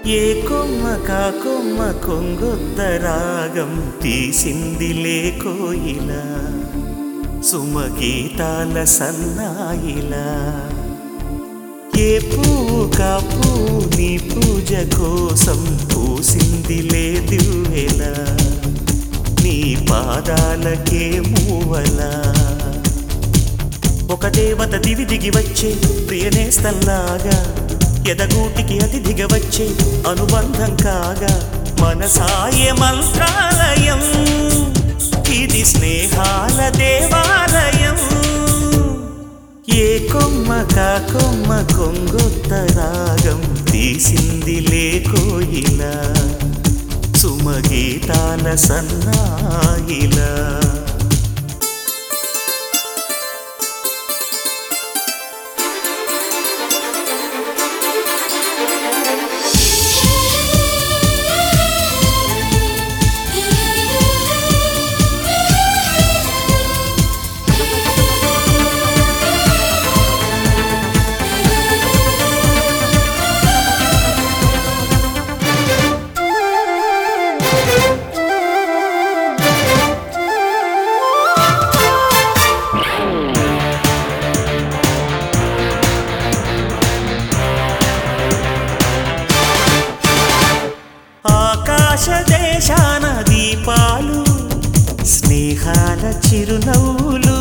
ఏ కొమ్మ కా కొమ్మ కొంగొత్త రాగం తీసిందిలే కోయిలా సుమగీతాల సన్నాయిలా ఏ పువ్వు కా పువ్వు నీ పూజ కోసం పూసిందిలే దివ్వెలా నీ పాదాలకే మూవలా ఒక దేవత దివి దిగి వచ్చే ప్రియనేస్తల్లాగా ఎదగూటికి అతిథిగా వచ్చే అనుబంధం కాగా మనసాయ మంత్రాలయం ఇది స్నేహాల దేవాలయం ఏ కొమ్మ కా కొమ్మ కొంగొత్త రాగం తీసిందిలే కోయిలా సుమగీతాల సన్నాయిలా ఆకాశ దేశాన దీపాలు స్నేహాల చిరునవ్వులు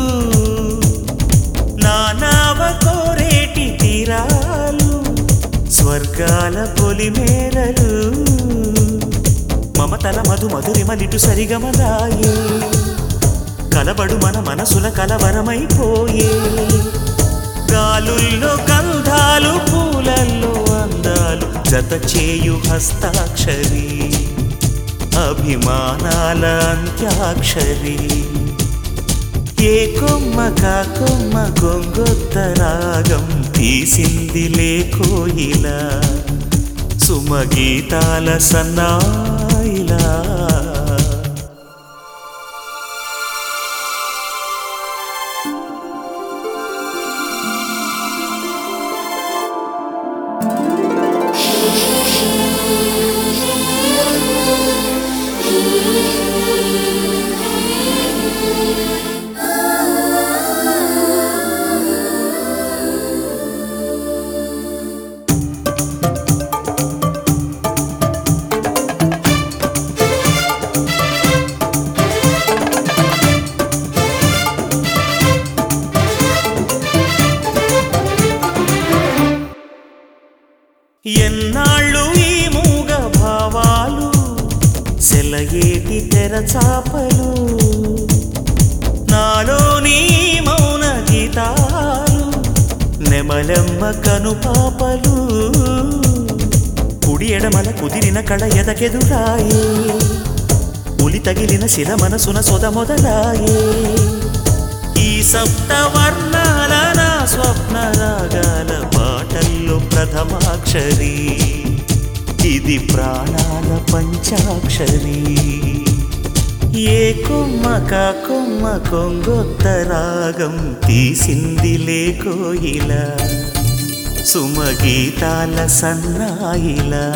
నానావ కోరేటి తీరాలు స్వర్గాల పొలిమేరలు మమతల మధు మధురిమలిటు సరిగమలాయే కలబడు మన మనసుల కలవరమైపోయే గాలుల్లో గంధాలు పూలల్లో అందాలు జత చేయు హస్తాక్షరి అభిమానాల అంత్యాక్షరి ఏ కొమ్మ కా కొమ్మ గొంగొత్త రాగం తీసిందిలే కోయిలా సుమగీతాల సన్నాయిలా ఎన్నాళ్ళు ఈ మూగ భావాలు సెలయేటి తెరచాపలు నాలోని మౌన గీతాలు నెమలెమ్మ కనుపాపలు కుడి ఎడమల కుదిరిన కళ ఎదకెదురాయే ఉలి తగిలిన శిల మనసున సొద మొదలాయే ఈ సప్త వర్ణాల నా స్వప్న రాగాల పాటల్లో ప్రథమాక్షరి ఇది ప్రాణాల పంచాక్షరి ఏ కొమ్మ కా కొమ్మ కొంగొత్త రాగం తీసిందిలే కోయిలా సుమగీతాల సన్నాయిలా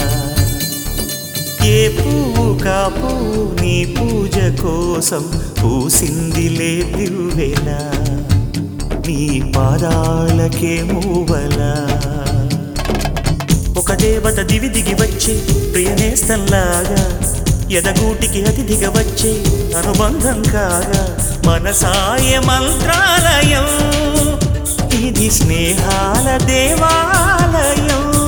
ఏ పువ్వు కా పువ్వు నీ పూజ కోసం పూసిందిలే దివ్వెలా నీ పాదాలకే మూవలా ఒక దేవత దివి దిగి వచ్చే ప్రియనేస్తంలాగా ఎదగూటికి అతిథిగా వచ్చే అనుబంధం కాగా మనసాయ మంత్రాలయం ఇది స్నేహాల దేవాలయం